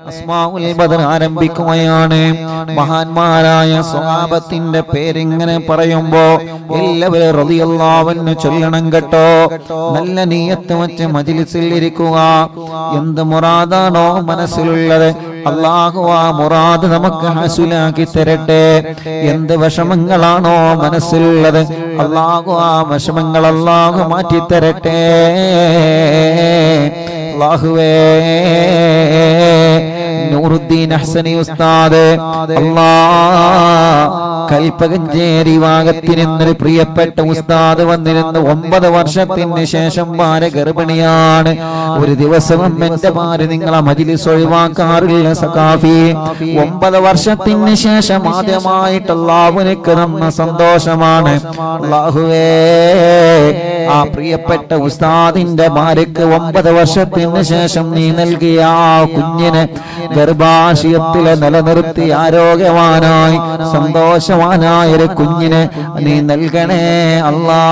അസ്മാഉൽ ബദർ ആരംഭിക്കുകയാണ് മഹാന്മാരായ സ്വഹാബത്തിന്റെ പേരിങ്ങനെ പറയുമ്പോ എല്ലാവരും റളിയല്ലാഹുവിന് ചൊല്ലണം കേട്ടോ നല്ല നീയത്ത് വെച്ച് മജിലിസിൽ ഇരിക്കുക എന്ത് മുറാദാണോ മനസ്സിലുള്ളത് അള്ളാഹു ആ മുറാദ് നമുക്ക് ഹസുലാക്കി തരട്ടെ എന്ത് വിഷമങ്ങളാണോ മനസ്സിലുള്ളത് അള്ളാഹു ആ വിഷമങ്ങൾ അള്ളാഹു മാറ്റി തരട്ടെ അള്ളാഹുവേ നൂറുദ്ദീൻ അഹ്സനി ഉസ്താദ് അല്ലാ കൽപ്പകഞ്ചേരി ഭാഗത്തിരുന്നൊരു പ്രിയപ്പെട്ട ഉസ്താദ് വന്നിരുന്ന് ഒമ്പത് വർഷത്തിന് ശേഷം ഭാര്യ ഗർഭിണിയാണ് ഒരു ദിവസവും എന്റെ ഭാര്യ നിങ്ങളെ മജിലിസ് ഒഴിവാക്കാറില്ല സഖാഫി ഒമ്പത് വർഷത്തിന് ശേഷം ആദ്യമായിട്ട് അള്ളാഹുവിനക്ക് തന്ന സന്തോഷമാണ് അള്ളാഹുവേ ആ പ്രിയപ്പെട്ട ഉസ്താദിന്റെ ഭാര്യക്ക് ഒമ്പത് വർഷത്തിന് ശേഷം നീ നൽകിയ ആ കുഞ്ഞിനെ ഗർഭാശയത്തിലെ നിലനിർത്തി ആരോഗ്യവാനായി സന്തോഷവാനായ ഒരു കുഞ്ഞിനെ നീ നൽകണേ അല്ലാ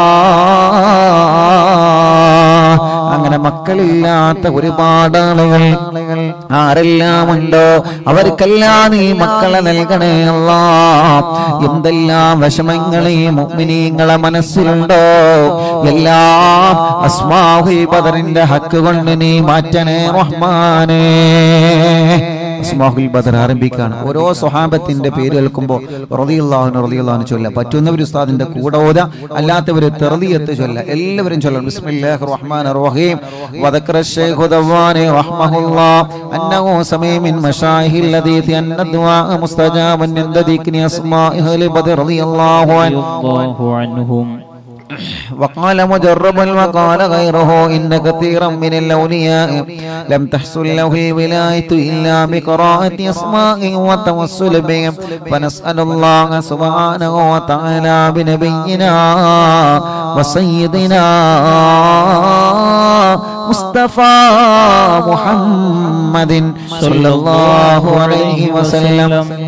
അങ്ങനെ മക്കളില്ലാത്ത ഒരുപാട് ആളുകൾ ആരെല്ലാം ഉണ്ടോ അവർക്കെല്ലാം നീ മക്കളെ നൽകണേ അല്ലാ എന്തെല്ലാം വിഷമങ്ങൾ ഈ മുഅ്മിനീങ്ങളെ മനസ്സിലുണ്ടോ എല്ലാം അസ്മാഹുൽ ബദറിന്റെ ഹക്ക് കൊണ്ട് നീ മാറ്റണേ റഹ്മാനേ അസ്മാഹുൽ ബദർ ആരംഭിക്കാണ് ഓരോ സ്വഹാബത്തിന്റെ പേര് കേൾക്കുമ്പോൾ റളിയല്ലാഹു റളിയല്ലാഹു ചൊല്ല പറ്റുന്നവർ ഉസ്താദിന്റെ കൂടെ ഓത അല്ലാത്തവർ തെർലിയത്ത് ചൊല്ല എല്ലാവരും ചൊല്ലണം ബിസ്മില്ലാഹിർ റഹ്മാനിർ റഹീം വദക്കറ ശൈഖു ദവാനി റഹ്മഹുല്ലാഹ് അന്നഹു സമീ മിൻ മശായിഹിൽ ലദീതി അന്ന ദുആ മുസ്തജാബൻ عند ذكر أسماء أهل بدر رضي الله عنه الله عنهم وقال مجربا وقال غيره إن كثيرا من الأولياء لم تحصل له الولاية إلا بقراءة أسماء وتوسل بهم فنسأل الله سبحانه وتعالى بنبينا وسيدنا مصطفى محمد صلى الله عليه وسلم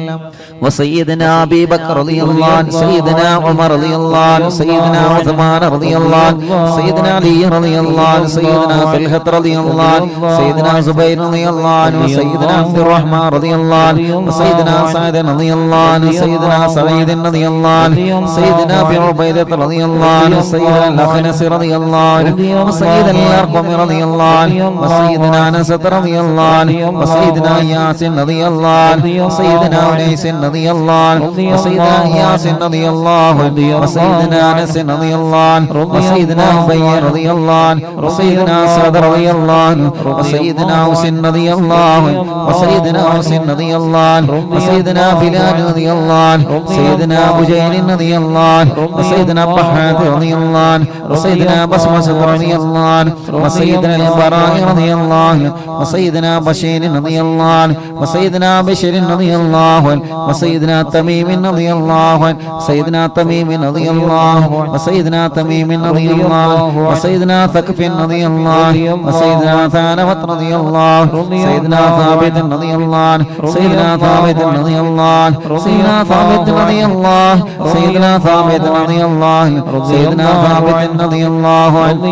وسيدنا أبي بكر رضي الله عنه سيدنا عمر رضي الله عنه سيدنا عثمان رضي الله عنه سيدنا علي رضي الله عنه سيدنا طلحة رضي الله عنه سيدنا زبير رضي الله عنه سيدنا عبد الرحمن رضي الله عنه وسيدنا سعد رضي الله عنه سيدنا سعيد رضي الله عنه سيدنا أبي عبيدة رضي الله عنه سيدنا الأخنس رضي الله عنه وسيدنا الأرقم رضي الله عنه وسيدنا أنس رضي الله عنه وسيدنا ياسين رضي الله عنه وسيدنا أنيس رضي الله عنه وسيدنا ياس رضي الله عنه وسيدنا أنس رضي الله عنه وسيدنا أبي رضي الله عنه وسيدنا سعد رضي الله عنه وسيدنا حسين رضي الله عنه وسيدنا حسين رضي الله عنه وسيدنا بلال رضي الله عنه سيدنا أبو جهل رضي الله عنه وسيدنا بحات رضي الله عنه وسيدنا بسمة رضي الله عنه وسيدنا البراء رضي الله عنه وسيدنا بشير رضي الله عنه وسيدنا بشير رضي الله عنه وسيدنا تميم رضي الله عنه سيدنا تميم رضي الله وسيدنا تميم رضي الله وسيدنا ثقف رضي الله وسيدنا ثانوت رضي الله سيدنا ثابت رضي الله سيدنا ثابت رضي الله سيدنا ثابت رضي الله سيدنا ثابت رضي الله سيدنا ثابت رضي الله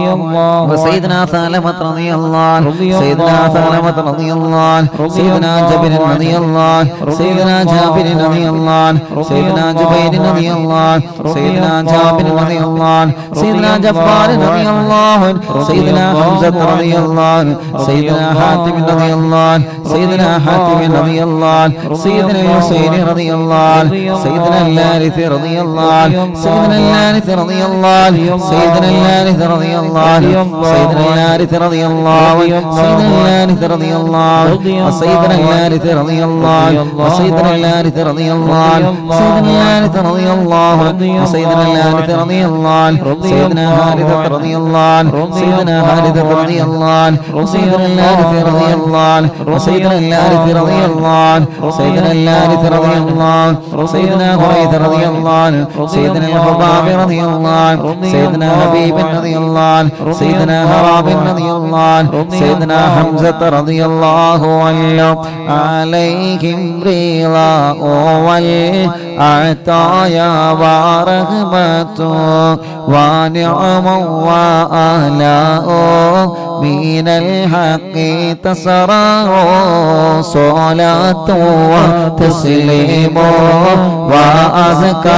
عنه وسيدنا ثالمة رضي الله سيدنا ثالمة رضي الله سيدنا جابر رضي الله سيدنا جابر رضي الله سيدنا جبير رضي الله سيدنا جابر رضي الله سيدنا جبار رضي الله سيدنا حمزة رضي الله سيدنا حاتم رضي الله سيدنا حاتم رضي الله سيدنا الحسين رضي الله سيدنا الثالث رضي الله سيدنا الثالث رضي الله سيدنا الثالث رضي الله سيدنا الثالث رضي الله سيدنا الثالث رضي الله وسيدنا الثالث رضي الله وسيدنا الثالث رضي الله سيدنا الثالث رضي الله وسيدنا الثالث رضي الله سيدنا حارثة رضي الله سيدنا حارثة رضي الله وسيدنا الثالث رضي الله وسيدنا الثالث رضي الله سيدنا الثالث رضي الله سيدنا هريث رضي الله سيدنا الخباب رضي الله سيدنا حبيب رضي الله سيدنا هراب رضي الله سيدنا حمزة رضي الله عنه عليهم رضا والعطايا ورحمة ونعم وآلاء من الحق تسرى صلاة وتسليم وأزكى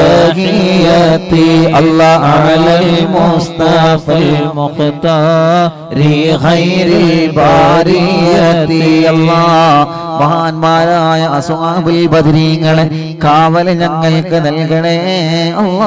تحياتي الله على المصطفى المختار خير البارية الله മഹാന്മാരായ അസുഹാബുൽ ബദരീങ്ങളെ കാവല് ഞങ്ങൾക്ക് നൽകണേ അല്ലാ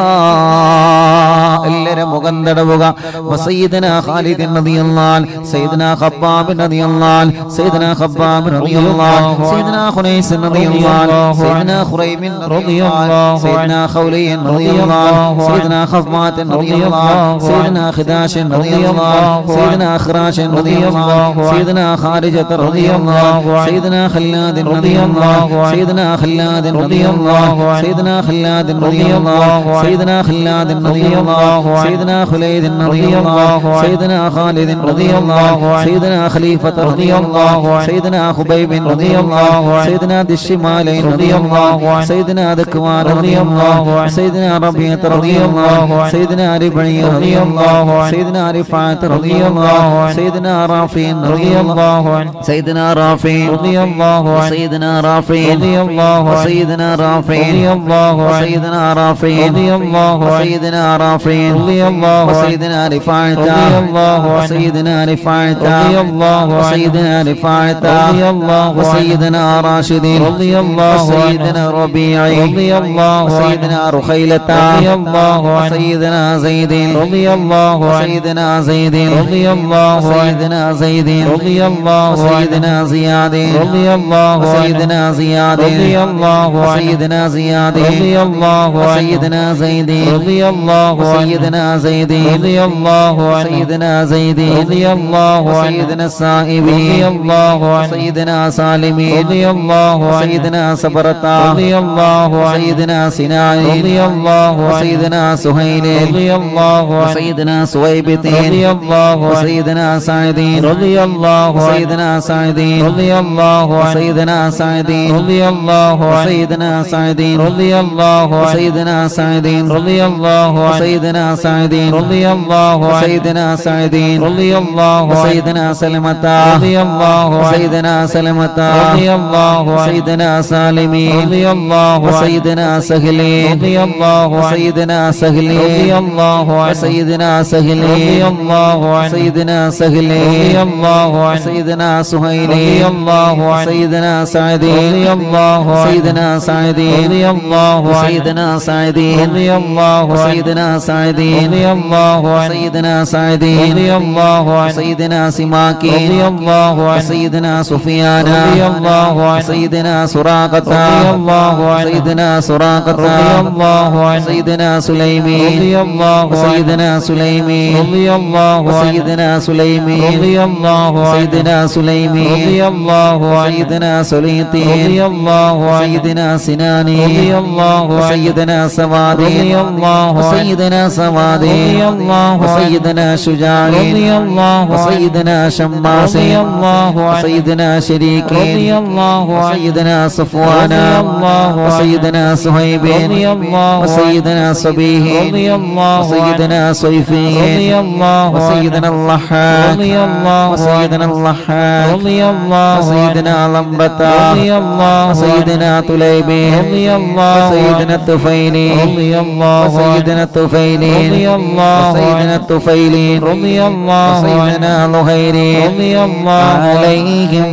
എല്ലാരും മുഖം തടവുക വസയ്യിദന ഖാലിദ് റളിയല്ലാൻ സയ്യിദന ഖബ്ബാബ് റളിയല്ലാൻ സയ്യിദന ഖബ്ബാബ് റളിയല്ലാൻ സയ്യിദന ഖുനൈസ് റളിയല്ലാൻ സയ്യിദന ഖുറൈമിൻ റളിയല്ലാൻ സയ്യിദന ഖൗലിയൻ റളിയല്ലാൻ സയ്യിദന ഖഫ്മാത്ത് റളിയല്ലാൻ സയ്യിദന ഖിദാശൻ റളിയല്ലാൻ സയ്യിദന ഖിറാശൻ റളിയല്ലാൻ സയ്യിദന ഖാരിജത്ത് റളിയല്ലാൻ സയ്യിദന خلاد رضي الله سيدنا خلاد رضي الله سيدنا خلاد رضي الله سيدنا خلاد رضي الله سيدنا خليد رضي الله سيدنا خالد رضي الله سيدنا خليفة رضي الله سيدنا خبيب رضي الله سيدنا ذي الشمالين رضي الله سيدنا ذكوان رضي الله سيدنا ربيعة رضي الله سيدنا ربعي رضي الله سيدنا رفعت رضي الله سيدنا رافع رضي الله سيدنا رافع رضي الله سيدنا رافع رضي الله سيدنا رافع رضي الله سيدنا رافع رضي الله سيدنا رافع رضي الله سيدنا رفعت رضي الله سيدنا رفعت رضي الله سيدنا رفعت رضي الله سيدنا راشد رضي الله سيدنا ربيع رضي الله سيدنا رخيلة رضي الله سيدنا زيد رضي الله سيدنا زيد رضي الله سيدنا زيد رضي الله سيدنا زياد رضي الله سيدنا زياد رضي الله سيدنا زياد رضي الله سيدنا زيد رضي الله سيدنا زيد رضي الله سيدنا زيد رضي الله سيدنا السائب رضي الله سيدنا سالم رضي الله سيدنا صبرتا رضي الله سيدنا سناء رضي الله سيدنا سهيل رضي الله سيدنا سويبت رضي الله سيدنا سعيد رضي الله سيدنا سعيد رضي الله سيدنا سعيد رضي الله سيدنا سعيد رضي الله سيدنا سعيد رضي الله سيدنا سعيد رضي الله سيدنا سعيد رضي الله سيدنا سلمة رضي الله سيدنا سلمة رضي الله سيدنا سالمي رضي الله سيدنا سهلي رضي الله سيدنا سهلي رضي الله سيدنا سهلي رضي الله سيدنا سهلي رضي الله سيدنا سهيلي رضي الله سيدنا سعدي رضي الله سيدنا سعدي رضي الله سيدنا سعدي رضي الله سيدنا سعدي رضي الله سيدنا سعدي رضي الله سيدنا سماكي رضي الله سيدنا سفيان رضي الله سيدنا سراقة رضي الله سيدنا سراقة رضي الله سيدنا سليمي رضي الله سيدنا سليمي رضي الله سيدنا سليمي رضي الله سيدنا سليمي رضي الله سيدنا سليطي رضي الله سيدنا سناني رضي الله سيدنا سوادي رضي الله سيدنا سوادي رضي الله سيدنا شجاعي رضي الله سيدنا شماس رضي الله سيدنا شريكي رضي الله سيدنا صفوان رضي الله سيدنا صهيب رضي الله سيدنا صبيه رضي الله سيدنا صيفي رضي الله سيدنا اللحاق رضي الله سيدنا اللحاق رضي الله سيدنا لمبتا رضي الله سيدنا طليبي رضي الله سيدنا الطفيلي رضي الله سيدنا الطفيلي رضي الله سيدنا الطفيلي رضي الله سيدنا لهيري رضي الله عليهم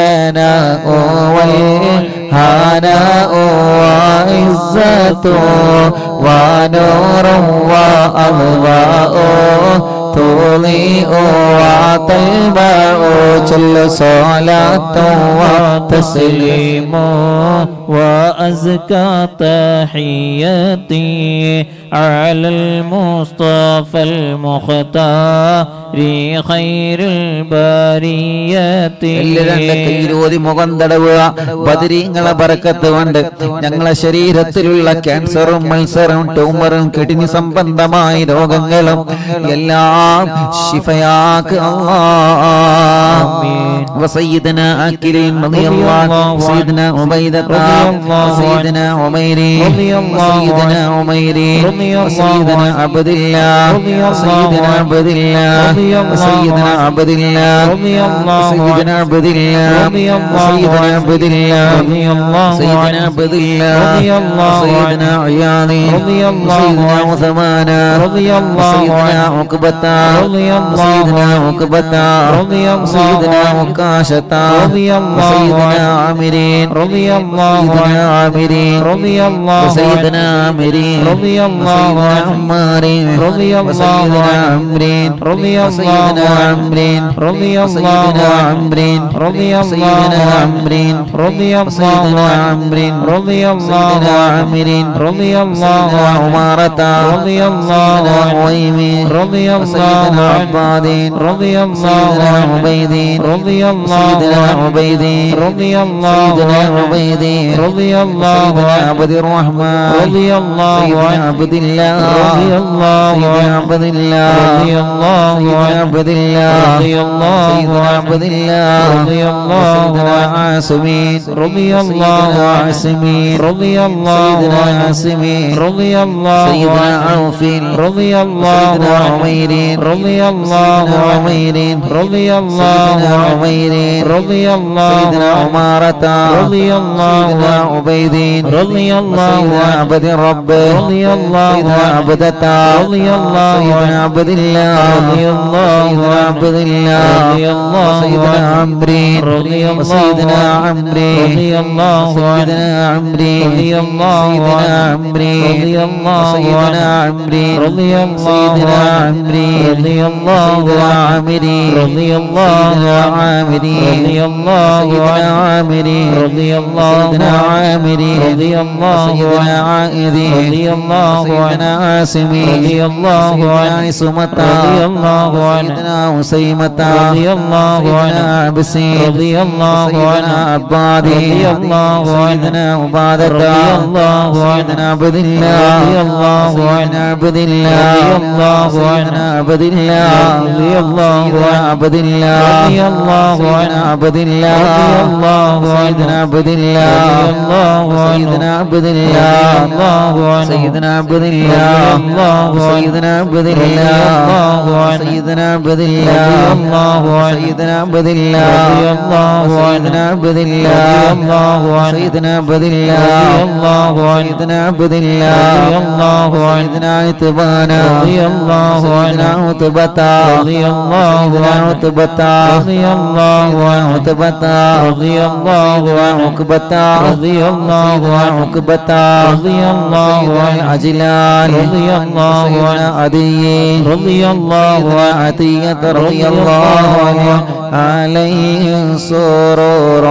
ثناء والهناء وعزة ونور وأضواء تضيء وتلمع جل صلاة وتسليم وأزكى تحياتي على المصطفى المختار خير البريات എല്ലിരണ്ട് കയ്യിലൂതി മുഖം തടവുക ബദരീങ്ങളെ ബറക്കത്ത് കൊണ്ട് ഞങ്ങളെ ശരീരത്തിലുള്ള ക്യാൻസറും മത്സരവും ട്യൂമറും കിഡ്നി സംബന്ധമായ രോഗങ്ങളും എല്ലാം ശിഫയാക്ക് وسيدنا أكلين رضي الله سيدنا عبيدة سيدنا عميري سيدنا عميري سيدنا عبد الله سيدنا عبد الله رضي الله سيدنا عنه عبد الله رضي الله سيدنا عنه عبد الله رضي الله سيدنا عنه عبد الله رضي الله سيدنا عنه عبد الله رضي الله سيدنا عياضي رضي الله سيدنا عنه عثمان رضي الله سيدنا عنه عقبة رضي الله سيدنا عنه عقبة رضي الله سيدنا عنه عكاشة رضي الله سيدنا عنه عامرين رضي الله سيدنا عنه عامرين رضي الله سيدنا عامرين رضي الله سيدنا عنه عمار رضي الله سيدنا عنه عمرين رضي الله سيدنا عنه عمرين رضي الله سيدنا عنه عمرين رضي الله سيدنا عنه عمرين رضي الله سيدنا عنه عمرين رضي الله سيدنا عنه عامرين رضي الله سيدنا عنه عمارة رضي الله سيدنا عنه عويمين رضي الله سيدنا عنه عبادين رضي الله سيدنا عنه عبيدين رضي الله سيدنا عنه عبيدين رضي الله سيدنا عنه عبيدين رضي الله سيدنا عنه عبد الرحمن رضي الله سيدنا عنه عبد الله رضي الله سيدنا عنه عبد الله رضي الله سيدنا عنه عبد الله رضي الله سيدنا عنه عبد الله رضي الله سيدنا عنه عاصمين رضي الله سيدنا عنه عاصمين رضي الله سيدنا عنه عاصمين رضي الله سيدنا عنه عوف رضي الله سيدنا عنه عمير رضي الله سيدنا عنه عمير رضي الله سيدنا عنه عمير رضي الله سيدنا عنه عمارة رضي الله سيدنا عنه عبيدين رضي الله سيدنا عنه عبد الرب رضي الله سيدنا عنه عبدة رضي الله سيدنا عنه عبد الله رضي الله سيدنا عنه عبد الله رضي الله سيدنا عنه عمرين رضي الله سيدنا عنه عمرين رضي الله عنه سيدنا عمرين رضي الله سيدنا عنه عمرين رضي الله سيدنا عنه عمرين رضي الله سيدنا عنه عمرين رضي الله سيدنا عنه عامرين رضي الله سيدنا عنه عامرين رضي الله سيدنا عنه عامرين رضي الله سيدنا عنه عامرين رضي الله سيدنا عنه عائذين رضي الله سيدنا عنه عاصمين رضي الله سيدنا عنه عصمة رضي الله عنه سيدنا وسيمة رضي الله سيدنا عنه عبسين رضي الله سيدنا عنه عبادي رضي الله عنه سيدنا عبادة رضي الله عنه سيدنا عبد الله رضي الله سيدنا عنه عبد الله رضي الله سيدنا عنه عبد الله رضي الله سيدنا عنه عبد الله رضي الله سيدنا عنه عبد الله رضي الله عنه سيدنا عبد الله رضي الله عنه سيدنا عبد رضي الله الله عنه سيدنا عبد رضي الله الله عنه سيدنا عبد رضي الله الله عنه سيدنا عبد رضي الله الله عنه سيدنا عبد رضي الله الله عنه سيدنا عبد رضي الله الله عنه سيدنا عبد رضي الله الله عنه سيدنا عبد رضي الله الله عنه سيدنا عتبانا رضي الله سيدنا عنه عتبتا رضي الله سيدنا عنه عتبتا رضي الله عنه عتبتا رضي الله عنه عقبتا رضي الله سيدنا عنه عقبتا رضي الله سيدنا عنه عجلان رضي الله سيدنا عنه عدي رضي الله سيدنا عنه عتية رضي رضي الله الله عنه عنه عليه سرور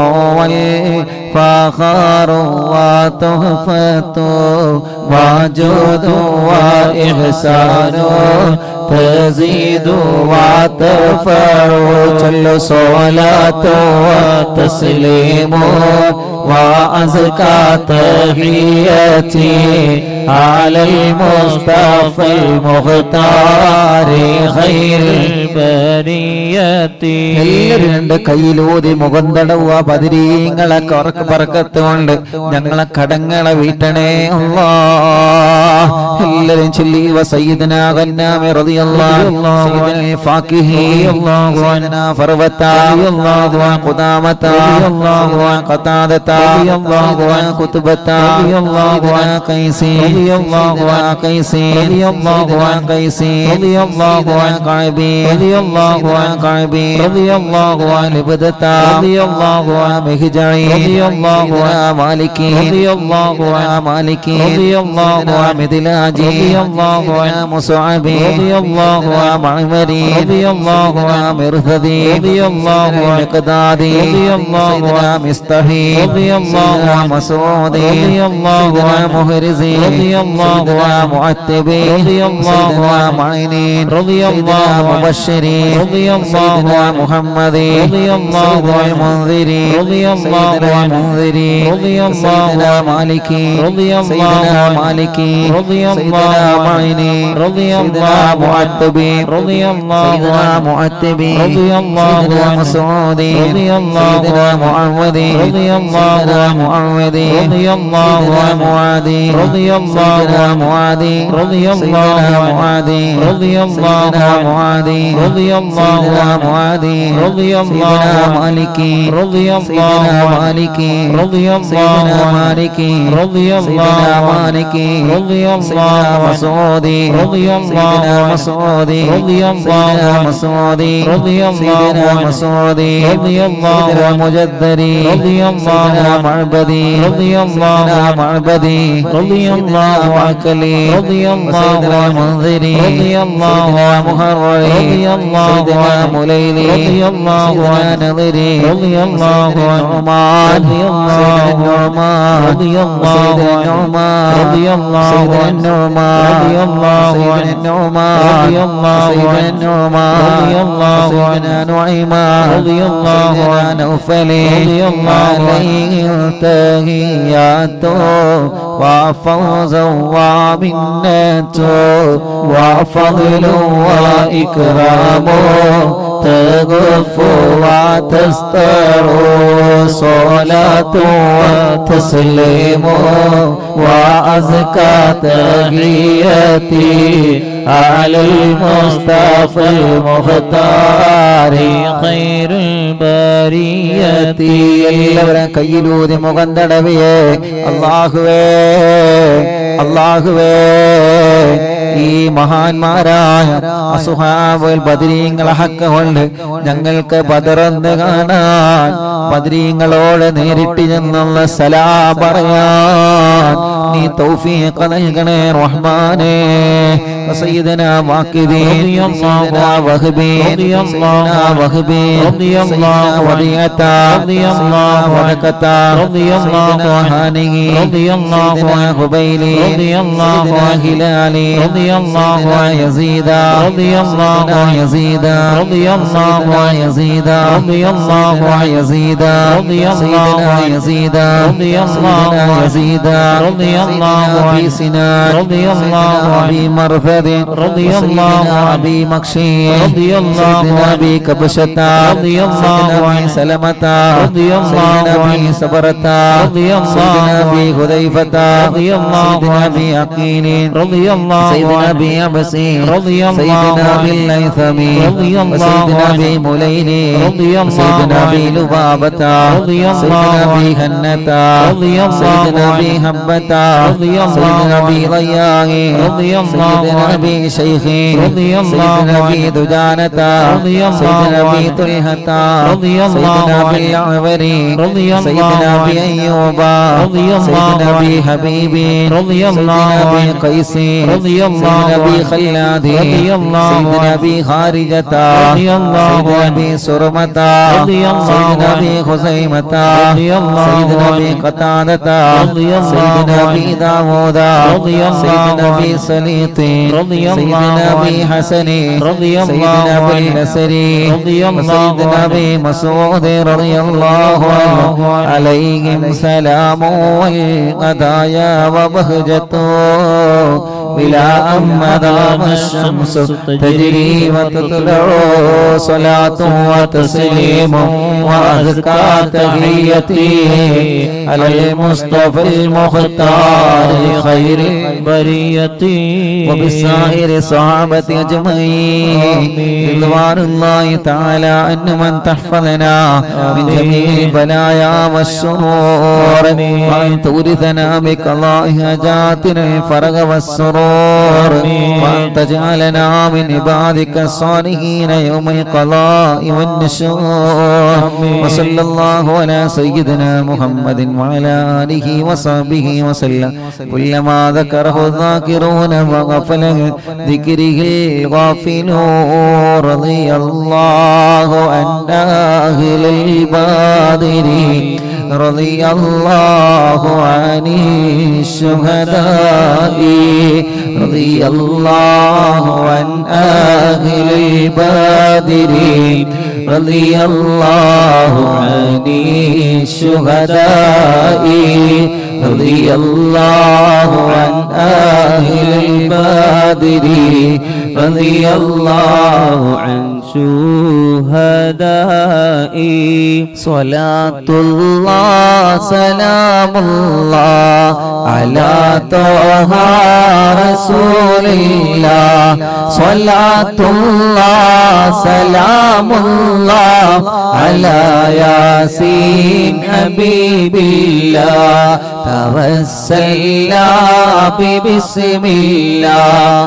والفخر وتحفة وجود وإحسان تزيد وترفع جل صلاة وتسليم وأزكى تحياتي على المصطفى المختار خير البرية എല്ലാവരും രണ്ട് കയ്യിലൂതി മുഖം തടവുക പതിരീങ്ങളെ കറക്ക് പറക്കത്തുകൊണ്ട് ഞങ്ങളെ കടങ്ങളെ വീട്ടണേ അല്ലാ എല്ലാരും ചൊല്ലി വസയ്യിദന ഗന്നാമി റളിയല്ലാഹു സയ്യിദന ഫാക്കിഹി സയ്യിദന ഫർവത സയ്യിദന ഖുദാമത സയ്യിദന ഖതാദത സയ്യിദന ഖുത്ബത സയ്യിദന കൈസി സയ്യിദന കൈസി സയ്യിദന കൈസി സയ്യിദന കഅബി സയ്യിദന കഅബി റളിയല്ലാഹു അൻഹു ബദത റളിയല്ലാഹു അൻഹു മിഹ്ജഇ റളിയല്ലാഹു അൻഹു മാലികി റളിയല്ലാഹു അൻഹു മാലികി റളിയല്ലാഹു അൻഹു മിദ്ലാജി റളിയല്ലാഹു അൻഹു മുസ്അബി റളിയല്ലാഹു അൻഹു മഅമരി റളിയല്ലാഹു അൻഹു മിർഹദി റളിയല്ലാഹു അൻഹു മിഖ്ദാദി റളിയല്ലാഹു അൻഹു മിസ്തഹി റളിയല്ലാഹു അൻഹു മസൂദി റളിയല്ലാഹു അൻഹു മുഹ്രിസി റളിയല്ലാഹു അൻഹു മുഅത്തബി റളിയല്ലാഹു അൻഹു മഅനീൻ റളിയല്ലാഹു അൻഹു മുബശ്ശിരി റളിയല്ലാഹു അൻഹു മുഹമ്മദി റളിയല്ലാഹു അൻഹു മുൻദിരി റളിയല്ലാഹു അൻഹു മുൻദിരി റളിയല്ലാഹു അൻഹു മാലികി റളിയല്ലാഹു അൻഹു മാലികി റളിയല്ലാഹു മഅനി റളിയല്ലാഹു മുഅത്തബി റളിയല്ലാഹു അൻഹു മുഅത്തബി റളിയല്ലാഹു അൻഹു മസൂദി റളിയല്ലാഹു അൻഹു മുഹമ്മദി റളിയല്ലാഹു سيدنا عنه معاذ رضي الله سيدنا عنه معاذ رضي الله سيدنا عنه معاذ رضي الله سيدنا عنه معاذ رضي الله سيدنا عنه معاذ رضي الله سيدنا عنه معاذ رضي الله سيدنا عنه مالك رضي الله سيدنا عنه مالك رضي الله سيدنا عنه مالك رضي الله سيدنا عنه مالك رضي الله سيدنا عنه مسعود رضي الله سيدنا عنه مسعود رضي الله سيدنا عنه مسعود رضي الله سيدنا عنه مسعود رضي الله سيدنا عنه مجدري رضي الله سيدنا عنه معبدي رضي الله سيدنا عنه معبدي رضي سيدنا الله عنه معكلي رضي الله سيدنا عنه منذري رضي الله سيدنا عنه مهرري رضي الله سيدنا عنه مليلي رضي الله سيدنا عنه نظري رضي الله سيدنا عنه النعمان رضي الله سيدنا عنه النعمان رضي الله سيدنا عنه النعمان رضي الله سيدنا عنه النعمان رضي الله سيدنا عنه النعمان رضي الله سيدنا عنه النعمان رضي الله سيدنا عنه نعيمان رضي الله سيدنا عنه نوفل رضي الله عنه عليه التهيات وفوز ومنة وفضل وإكرام تغف وتستر صلاة وتسليم وأزكى تحياتي على المصطفى المختار خير البرية എല്ലാവരും കയ്യിലൂതി മുഖം തടവിയേ അള്ളാഹുവേ അള്ളാഹുവേ ഈ മഹാന്മാരായ അസുഹാബുൽ ബദരീങ്ങളെ ഹക്ക കൊണ്ട് ഞങ്ങൾക്ക് ബദറന്ന് കാണാൻ ബദരീങ്ങളോട് നേരിട്ട് ചെന്നുള്ള സലാ പറയാൻ നീ തൗഫീഖ് നൽകണേ റഹ്മാനേ സയ്യിദന വാക്കിദി സയ്യിദന വഹബി സയ്യിദന വഹബി സയ്യിദന വദിയത സയ്യിദന വദകത സയ്യിദന ഹാനി സയ്യിദന ഹുബൈലി സയ്യിദന ഹിലാലി സയ്യിദന യസീദ സയ്യിദന യസീദ സയ്യിദന യസീദ സയ്യിദന യസീദ സയ്യിദന യസീദ സയ്യിദന യസീദ سيدنا أبي سنان سيدنا أبي مرثد سيدنا أبي مكشي سيدنا أبي كبشة سيدنا أبي سلمة سيدنا أبي سبرة سيدنا أبي هذيفة سيدنا أبي عقيل سيدنا أبي عبسي سيدنا أبي الليثم وسيدنا أبي مليل سيدنا أبي لبابة سيدنا أبي هنة سيدنا أبي هبة سيدنا أبي ضياء سيدنا أبي شيخي سيدنا أبي دجانة سيدنا أبي طلحة سيدنا أبي العبري سيدنا أبي أيوب سيدنا أبي حبيبي سيدنا أبي قيس سيدنا أبي خلاد سيدنا أبي خارجة سيدنا أبي سرمة سيدنا أبي خزيمة سيدنا أبي قتادة سيدنا أبي داود سيدنا أبي سليط سيدنا أبي حسن سيدنا أبي النسري سيدنا أبي مسعود رضي الله عنه عليهم سلام والقضايا وبهجته بلا أما دام الشمس تجري وتطلع صلاة وتسليم وأزكى تحيتي على المصطفى المختار خير البرية وبالسائر صحابة أجمعين رضوان الله تعالى أن من تحفظنا من جميع البلايا والشرور وأن تورثنا بقضاء حاجاتنا الفرج والسرور وأن تجعلنا من عبادك الصالحين يوم القضاء والنشور وصلى الله على سيدنا محمد وعلى آله وصحبه وسلم كلما ذكره الذاكرون وغفل عن ذكره الغافلون رضي الله عن أهل البادر رضي الله عن الشهداء رضي الله عن أهل البادر رضي الله عن الشهداء رضي الله عن أهل البادر رضي الله عن الشهداء صلاة الله سلام الله على طه رسول الله صلاة الله سلام الله على ياسين حبيب الله توسلنا ببسم الله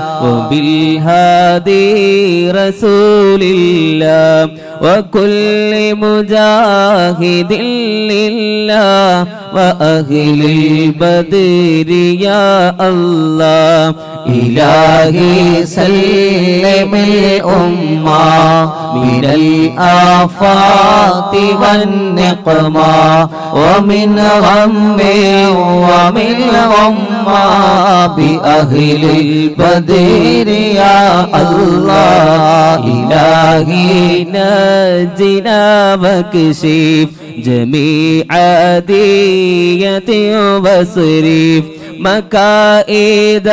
وبالهادي رسول الله وكل مجاهد لله وأهل البدر يا الله إلهي سلم الأمة من الآفات والنقمة ومن غم ومن غمة بأهل البدر يا الله إلهي نجنا واكشف جميع دية وصرف مكائد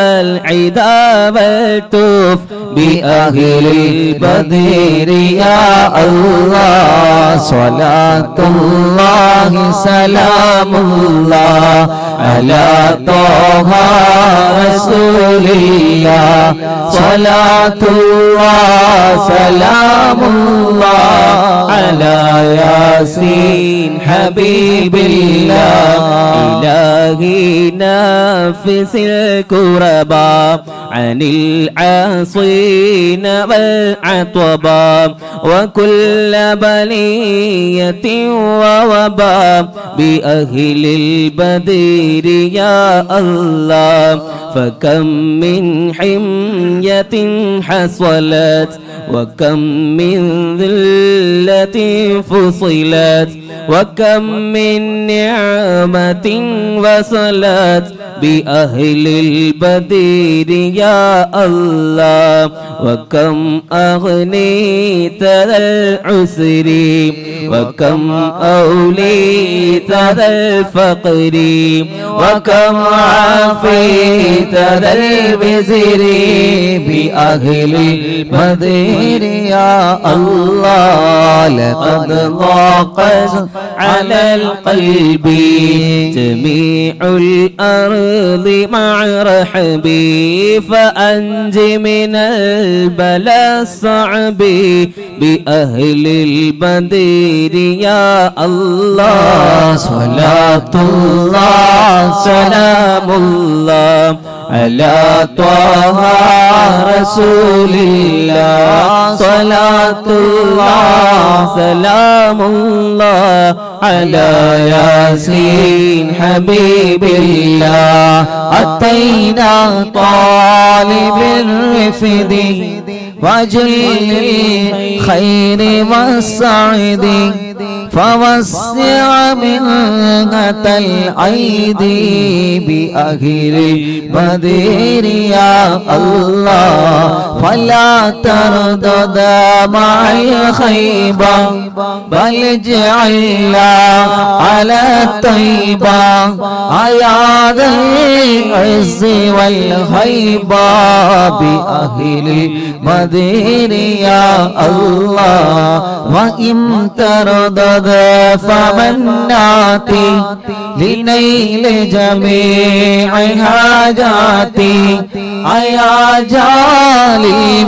العدا والتوف بأهل البدر يا الله صلاة الله سلام الله على طه رسول الله صلاة الله سلام الله على ياسين حبيب الله إلهي نافس الكربا عن العاصين والعطبا وكل بلية ووبا بأهل البدر يا الله فكم من حمية حصلت وكم من ذلة فصلت وكم من نعمة وصلت بأهل البدير يا الله وكم أغنيت ذا العسر وكم أوليت ذا الفقر وكم عافيت ذا البزر بأهل البدر يا الله لقد ضاقت على القلب جميع الأرض مع رحبي فأنج من البلاء الصعب بأهل البدير يا الله صلاة الله سلام الله على طه رسول الله صلاة الله سلام الله على ياسين حبيب الله أتينا طالب الرفد وجل الخير والسعد فوسع منهة الأيدي بأهل البدير يا الله فلا تردد مع الخيبة بل اجعلنا على الطيبة يا ذا العز والهيبة بأهل المدير يا الله وإن تردد فمناتي لنيل جميع حاجاتي أيا جالي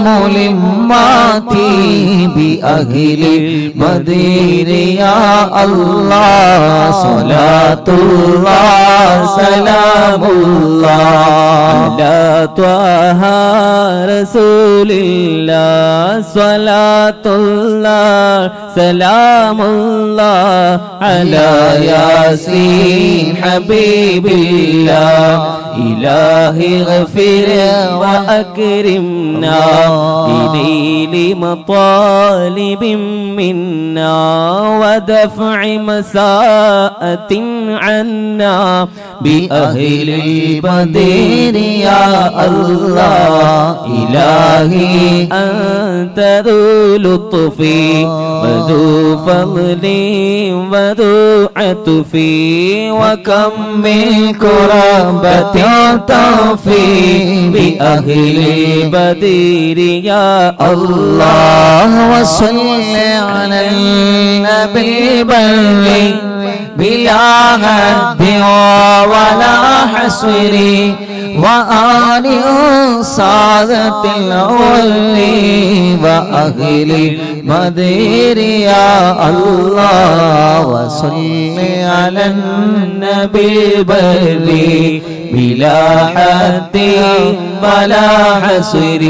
ملماتي بأهل المدير يا الله صلاة الله سلام الله على طه رسول الله صلاة الله سلام الله على ياسين حبيب الله إلهي غفر وأكرمنا بنيل مطالب منا ودفع مساءة عنا بأهل البدير يا الله إلهي أنت ذو لطف وذو فضل وذو عطف وكم من كربة تطفي بأهل البدير يا الله وصل على النبي البر بلا هد ولا حصر وآل صادة الأول وأهل المدير يا الله وصل على النبي البر بلا حد ولا حصر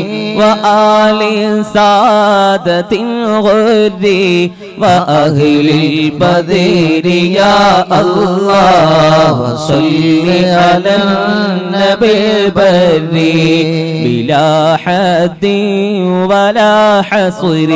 وآل سادة غر وأهل البدر يا الله صل على النبي البر بلا حد ولا حصر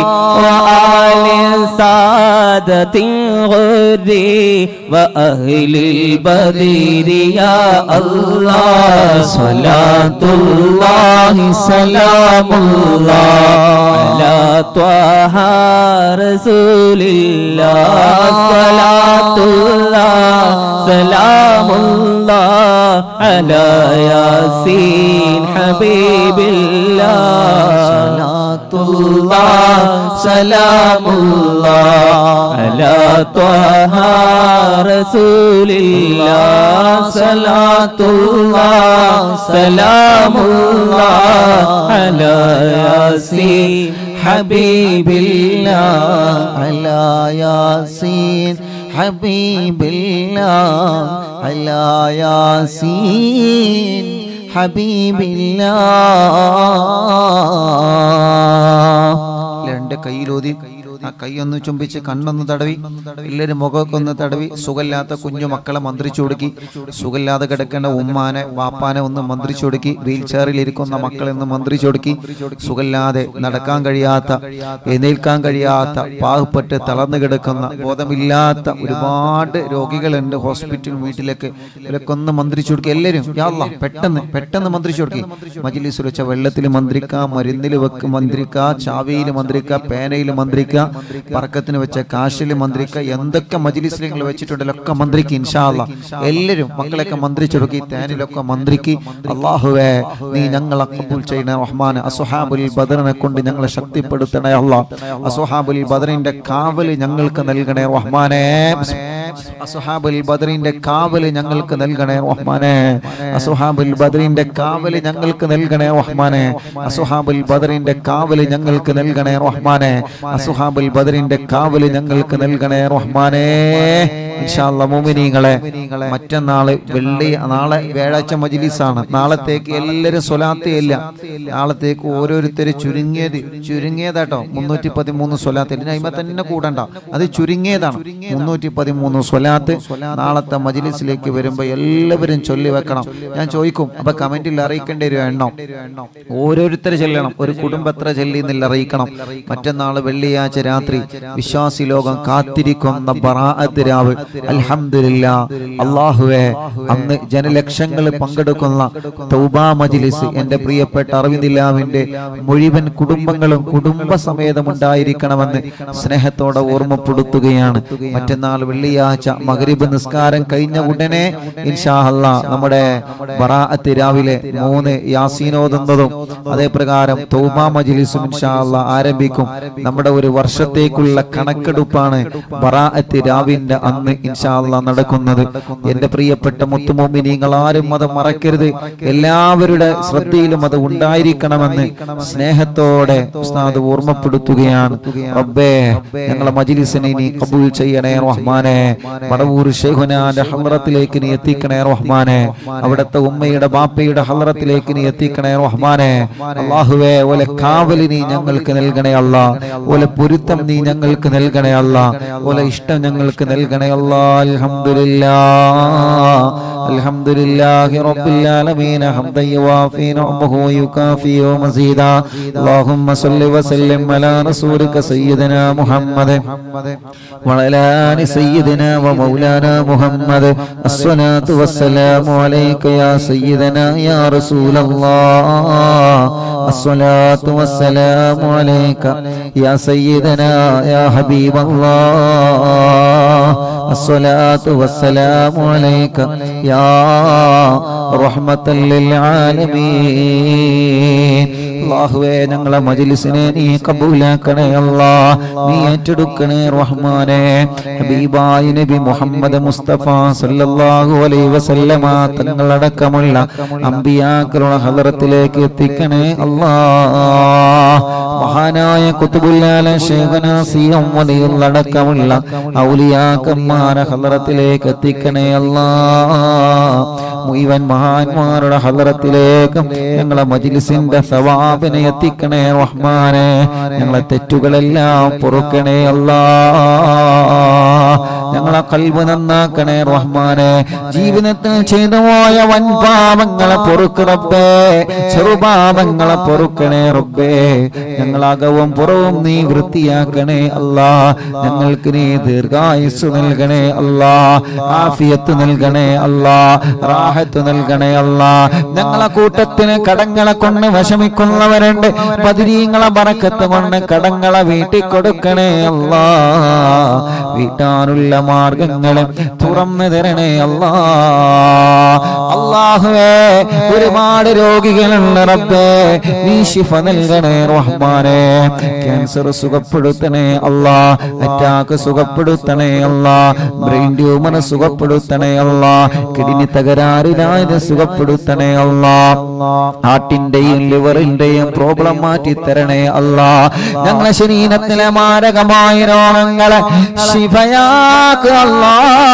وآل سادة غر وأهل البدر يا الله صلاة الله سلام الله على طه رسول الله صلاة الله سلام الله على ياسين حبيب الله صلاة الله سلام الله على طه رسول الله صلاة الله سلام الله على ياسين حبيب الله على ياسين حبيب الله على ياسين حبيب الله രണ്ട് കയ്യിലൂതി ആ കൈയൊന്ന് ചുംബിച്ച് കണ്ണൊന്ന് തടവി എല്ലാവരും മുഖമൊക്കെ ഒന്ന് തടവി സുഖമില്ലാത്ത കുഞ്ഞു മക്കളെ മന്ത്രിച്ചു കൊടുക്കി സുഖമില്ലാതെ കിടക്കേണ്ട ഉമ്മാനെ വാപ്പാനെ ഒന്ന് മന്ത്രിച്ചു കൊടുക്കി വീൽ ചെയറിൽ ഇരിക്കുന്ന മക്കളെ ഒന്ന് മന്ത്രിച്ചു കൊടുക്കി സുഖമില്ലാതെ നടക്കാൻ കഴിയാത്ത എഴുന്നേൽക്കാൻ കഴിയാത്ത പാവപ്പെട്ട് തളർന്നു കിടക്കുന്ന ബോധമില്ലാത്ത ഒരുപാട് രോഗികളുണ്ട് ഹോസ്പിറ്റൽ വീട്ടിലൊക്കെ ഇവരൊക്കെ ഒന്ന് മന്ത്രിച്ചു കൊടുക്കുക എല്ലാവരും യാ അല്ലാ, പെട്ടെന്ന് പെട്ടെന്ന് മന്ത്രിച്ചു കൊടുക്കി മജിലിസ് വെച്ച വെള്ളത്തിൽ മന്ത്രിക്കുക മരുന്നിൽ വെക്ക് മന്ത്രിക്കുക ചാവിയിൽ മന്ത്രിക്കുക പേനയിൽ മന്ത്രിക്കുക പറക്കത്തിന് വെച്ച കാശിൽ മന്ത്രിക്കുക എന്തൊക്കെ മജിലിസിൽ നിങ്ങൾ വെച്ചിട്ടുണ്ടല്ലോ ഒക്കെ മന്ത്രിക്ക് ഇൻഷാല്ല എല്ലാവരും മക്കളെയൊക്കെ മന്ത്രിച്ചെടുക്കി തേനിലൊക്കെ മന്ത്രിക്ക് അള്ളാഹുവേ നീ ഞങ്ങളെ കബൂൽ ചെയ്യണേ റഹ്മാൻ അസുഹാബുൽ ബദറിനെ കൊണ്ട് ഞങ്ങളെ ശക്തിപ്പെടുത്തണേ അള്ളാ അസുഹാബുൽ ബദറിന്റെ കാവല് ഞങ്ങൾക്ക് നൽകണേ റഹ്മാനേ അസുഹാബുൽ ബദറിന്റെ കാവല് ഞങ്ങൾക്ക് നൽകണേ റഹ്മാനെ അസുഹാബുൽ ബദറിന്റെ കാവല് ഞങ്ങൾക്ക് നൽകണേ റഹ്മാനെ അസുഹാബുൽ ബദറിന്റെ കാവല് ഞങ്ങൾക്ക് നൽകണേ റഹ്മാനെ അസുഹാബുൽ ബദറിന്റെ കാവല് ഞങ്ങൾക്ക് നൽകണേ റഹ്മാനെ ഇൻഷാല്ല മോമിനീങ്ങളെ മറ്റന്നാള് വെള്ളി നാളെ വ്യാഴാഴ്ച മജിലിസാണ് നാളത്തേക്ക് എല്ലാവരും സ്വലാത്തേ ഇല്ല നാളത്തേക്ക് ഓരോരുത്തര് ചുരുങ്ങിയത് ചുരുങ്ങിയതാട്ടോ മുന്നൂറ്റി പതിമൂന്ന് സ്വലാത്ത് ഇതിന് അയിമ തന്നെ കൂടണ്ട അത് ചുരുങ്ങിയതാണ് മുന്നൂറ്റി പതിമൂന്ന് സ്വലാത്ത് നാളത്തെ മജിലിസിലേക്ക് വരുമ്പോ എല്ലാവരും ചൊല്ലി വെക്കണം ഞാൻ ചോദിക്കും അപ്പൊ കമന്റിൽ അറിയിക്കേണ്ട ഒരു എണ്ണം ഓരോരുത്തർ ചെല്ലണം ഒരു കുടുംബം എത്ര ചെല്ലി എന്നില്ല അറിയിക്കണം മറ്റന്നാള് വെള്ളിയാഴ്ച രാത്രി വിശ്വാസി ലോകം കാത്തിരിക്കുന്ന ബറാഅത്ത് രാവ് അൽഹംദുലില്ലാ അള്ളാഹുവെ അന്ന് ജനലക്ഷങ്ങൾ പങ്കെടുക്കുന്ന തൗബാ മജിലിസ് എന്റെ പ്രിയപ്പെട്ട അറിവിന്ദില്ലാവിന്റെ മുഴുവൻ കുടുംബങ്ങളും കുടുംബസമേതമുണ്ടായിരിക്കണമെന്ന് സ്നേഹത്തോടെ ഓർമ്മപ്പെടുത്തുകയാണ് മറ്റന്നാൾ വെള്ളിയാഴ്ച മഗ്രിബ് നിസ്കാരം കഴിഞ്ഞ ഉടനെ ഇൻഷാഹല്ല നമ്മുടെ ബറാഅത്ത് രാവിലെ മൂന്ന് യാസീനോതുന്നതും അതേ പ്രകാരം തൗബാ മജിലിസും ഇൻഷാല്ല ആരംഭിക്കും നമ്മുടെ ഒരു വർഷത്തേക്കുള്ള കണക്കെടുപ്പാണ് ബറാഅത്ത് രാവിന്റെ അന്ന് ഇൻഷാല്ല നടക്കുന്നത് എന്റെ പ്രിയപ്പെട്ട മുത്തുമോമിനിങ്ങൾ ആരും അത് മറക്കരുത് എല്ലാവരുടെ ശ്രദ്ധയിലും അത് ഉണ്ടായിരിക്കണമെന്ന് സ്നേഹത്തോടെ ഉസ്താദ് ഓർമ്മപ്പെടുത്തുകയാണ് റബ്ബേ ഞങ്ങളെ മജിലിസിനെ നീ കബൂൽ ചെയ്യണേ റഹ്മാനെ മടവൂർ ഷെയ്ഖുനാന്റെ ഹലറത്തിലേക്ക് നീ എത്തിക്കണേ റഹ്മാനെ അവിടുത്തെ ഉമ്മയുടെ ബാപ്പയുടെ ഹലറത്തിലേക്ക് നീ എത്തിക്കണേ റഹ്മാനെ അള്ളാഹുവേ ഓലെ കാവല് നീ ഞങ്ങൾക്ക് നൽകണേ അല്ല ഓലെ പൊരുത്തം നീ ഞങ്ങൾക്ക് നൽകണേ അല്ല ഓലെ ഇഷ്ടം ഞങ്ങൾക്ക് നൽകണേ അല്ല അൽഹംദുലില്ലാ അൽഹംദുലില്ലാഹി റബ്ബിൽ ആലമീൻ ഹംദൻ യുവാഫി നഅമഹു വയുകാഫി മസീദാ اللهم صل وسلم على رسولك سيدنا محمد وعلى آل سيدنا ومولانا محمد الصلاة والسلام عليك يا سيدنا يا رسول الله الصلاة والسلام عليك يا سيدنا يا حبيب الله الصلاة والسلام عليك يا رحمة للعالمين അള്ളാഹുവേ ഞങ്ങളെ മജിലിസിനെ നീ കബൂലാക്കണേ അല്ലാ നീ ഏറ്റെടുക്കണേ റഹ്മാനെ ഹബീബായ നബി മുഹമ്മദ് മുസ്തഫ സല്ലല്ലാഹു അലൈഹി വസല്ലമ തങ്ങളടക്കമുള്ള അമ്പിയാക്കളുടെ ഹദറത്തിലേക്ക് എത്തിക്കണേ അല്ലാ മഹാനായ കുത്തുബുല്ലാല ശേഖനാസിയം വലിയുള്ളടക്കമുള്ള ഔലിയാക്കന്മാരെ ഹദറത്തിലേക്ക് എത്തിക്കണേ അല്ലാ മുഴുവൻ മഹാന്മാരുടെ ഹദറത്തിലേക്കും ഞങ്ങളെ മജിലിസിന്റെ സവാബിനെ എത്തിക്കണേ റഹ്മാനെ ഞങ്ങളെ തെറ്റുകളെല്ലാം പൊറുക്കണേ അല്ലാ ഞങ്ങളെ കൽവ് നന്നാക്കണേ റഹ്മാനെ ജീവിതത്തിൽ ചെയ്തു പോയ വൻ പാപങ്ങളെ പൊറുക്കറപ്പേ ചെറുപാപങ്ങളെ പൊറുക്കണേ റബ്ബേ ഞങ്ങളകവും പുറവും നീ വൃത്തിയാക്കണേ അല്ലാ ഞങ്ങൾക്ക് നീ ദീർഘായുസ് നൽകണേ അല്ലാ ആഫിയത്ത് നൽകണേ അല്ലാ റാഹത്ത് നൽകണേ അല്ലാ ഞങ്ങളെ കൂട്ടത്തിന് കടങ്ങളെ കൊണ്ട് വിഷമിക്കുന്നവരുണ്ട് പതിരീങ്ങളെ ബറക്കത്ത് കൊണ്ട് കടങ്ങളെ വീട്ടിൽ കൊടുക്കണേ അല്ലാ വീട്ടാനുള്ള മാർഗങ്ങളെ തുറന്നു തരണേ അല്ലാ അള്ളാഹുവേ ഒരുപാട് രോഗികളുണ്ട് റബ്ബേ നീ ശിഫ നൽകണേ റഹ്മാനെ ക്യാൻസർ സുഖപ്പെടുത്തണേ അല്ലാ അറ്റാക്ക് സുഖപ്പെടുത്തണേ അല്ലാ ബ്രെയിൻ ട്യൂമർ സുഖപ്പെടുത്തണേ അല്ലാ കിഡ്നി തകരാറിലായത് സുഖപ്പെടുത്തണേ അല്ലാ ഹാർട്ടിന്റെയും ലിവറിന്റെയും പ്രോബ്ലം മാറ്റി തരണേ അല്ലാ ഞങ്ങളെ ശരീരത്തിലെ മാരകമായ രോഗങ്ങളെ ശിഫയാക്ക് അല്ലാ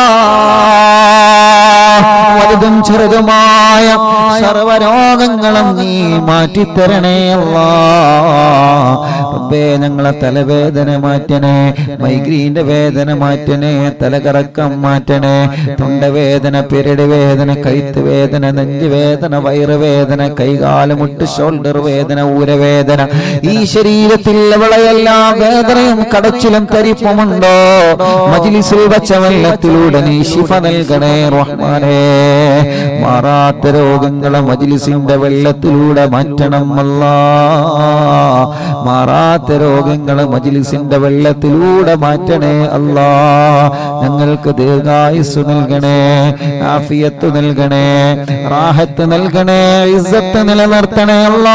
വലുതും ചെറുതുമായ സർവരോഗങ്ങളും നീ മാറ്റിത്തരണേ അല്ലാ റബ്ബേ ഞങ്ങളെ തലവേദന മാറ്റണേ മൈഗ്രീന്റെ വേദന മാറ്റണേ തലകറക്കം മാറ്റണേ തൊണ്ടവേദന പെരടി വേദന കഴുത്ത് വേദന നെഞ്ച് വേദന വയറുവേദന കൈകാലുമുട്ട് ഷോൾഡർ വേദന ഊരവേദന ഈ ശരീരത്തിൽ എവിടെയെല്ലാം വേദനയും കടച്ചിലും തരിപ്പുമുണ്ടോ മജിലിസിൽ വച്ച വെള്ളത്തിലൂടെ നീ ശിഫ നൽകണേ റഹ്മാനേ മാറാത്ത രോഗങ്ങളെ മജിലിസിന്റെ വെള്ളത്തിലൂടെ മാറ്റണം അല്ലാ മാറാത്ത രോഗങ്ങളെ മജിലിസിന്റെ വെള്ളത്തിലൂടെ മാറ്റണേ അല്ലാ ഞങ്ങൾക്ക് ദീർഘായുസ് നൽകണേ ആഫിയത്ത് നൽകണേ റാഹത്ത് നൽകണേ ഇസ്സത്ത് നിലനിർത്തണേ അല്ലാ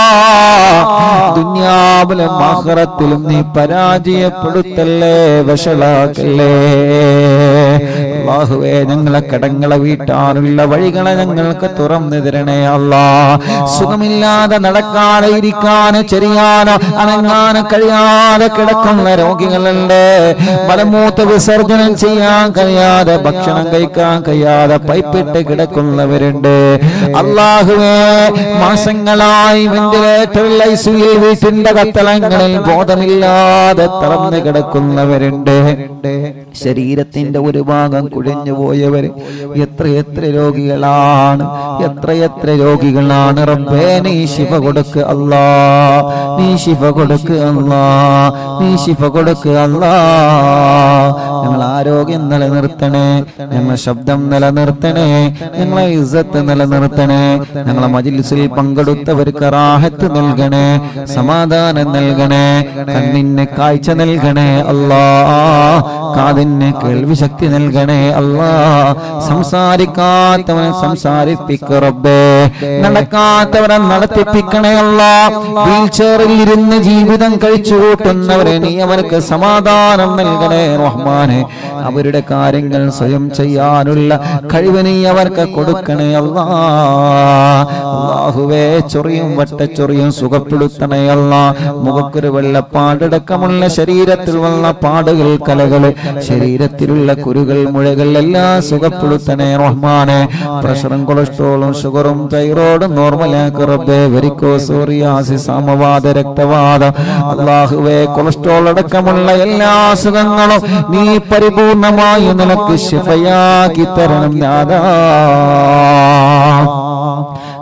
ദുനിയാവിലും ആഖിറത്തിലും നീ പരാജയപ്പെടുത്തല്ലേ വഷളാക്കല്ലേ അള്ളാഹുവേ ഞങ്ങളെ കടങ്ങളെ വീട്ടാനുള്ള വഴികളെ ഞങ്ങൾക്ക് തുറന്നു തരണേ അല്ലാ സുഖമില്ലാതെ നടക്കാതെ ഇരിക്കാനോ ചെറിയാനോ അനങ്ങാനോ കഴിയാതെ കിടക്കുന്ന രോഗികളുണ്ട് മലമൂത്ത വിസർജനം ചെയ്യാൻ കഴിയാതെ ഭക്ഷണം കഴിക്കാൻ കഴിയാതെ പൈപ്പിട്ട് കിടക്കുന്നവരുണ്ട് അള്ളാഹുവേ മാസങ്ങളായി വെന്റിലേറ്ററിൽ ഐസിയിൽ വീട്ടിന്റെ കത്തളങ്ങളിൽ ബോധമില്ലാതെ തളർന്നു കിടക്കുന്നവരുണ്ട് ശരീരത്തിന്റെ ഒരു ഭാഗം കുഴഞ്ഞു പോയവര് എത്ര എത്ര രോഗികളാണ് എത്ര എത്ര രോഗികളാണ് റബ്ബേ നീ ശിഫ കൊടുക്ക് അല്ലാ നീ ശിഫ കൊടുക്ക് അല്ലാ നീ ശിഫ കൊടുക്ക് അല്ലാ ഞങ്ങൾ ആരോഗ്യം നിലനിർത്തണേ ഞങ്ങളെ ശബ്ദം നിലനിർത്തണേ ഞങ്ങളെ ഇസ്സത്ത് നിലനിർത്തണേ ഞങ്ങളെ മജിലിസിൽ പങ്കെടുത്തവർക്ക് റാഹത്ത് നൽകണേ സമാധാനം നൽകണേ കണ്ണിന് കാഴ്ച നൽകണേ അല്ലാ കാതിന് കേൾവി ശക്തി നൽകണേ അല്ലാ സംസാരിക്കാത്തവനെ സംസാരിപ്പിക്ക റബ്ബേ നടക്കാത്തവരെ നടത്തിപ്പിക്കണേ അല്ലാ വീൽ ചെയറിൽ ഇരുന്ന് ജീവിതം കഴിച്ചു കൂട്ടുന്നവരെ നീ അവർക്ക് സമാധാനം നൽകണേ റഹ്മാനെ അവരുടെ കാര്യങ്ങൾ സ്വയം ചെയ്യാനുള്ള കഴിവ് നീ അവർക്ക് കൊടുക്കണേ അല്ലാ അള്ളാഹുവേ ചൊറിയും വട്ടച്ചൊറിയും സുഖപ്പെടുത്തണേ അല്ലാ മുഖക്കൊരു വെള്ളപ്പാടടക്കമുള്ള ശരീരത്തിൽ വന്ന പാടുകൾ കലകള് ശരീരത്തിലുള്ള കുരുകൾ മുഴകൾ എല്ലാം സുഖപ്പെടുത്തണേ റഹ്മാനെ പ്രഷറും കൊളസ്ട്രോളും ഷുഗറും തൈറോയിഡും നോർമലാക്കി റബ്ബേ വെരിക്കോസോറിയാസി സമവാദ രക്തവാദം അള്ളാഹുവേ കൊളസ്ട്രോൾ അടക്കമുള്ള എല്ലാ അസുഖങ്ങളും നീ പരിപൂർണമായി നിനക്ക് ശിഫയാക്കി തരണം നാദാ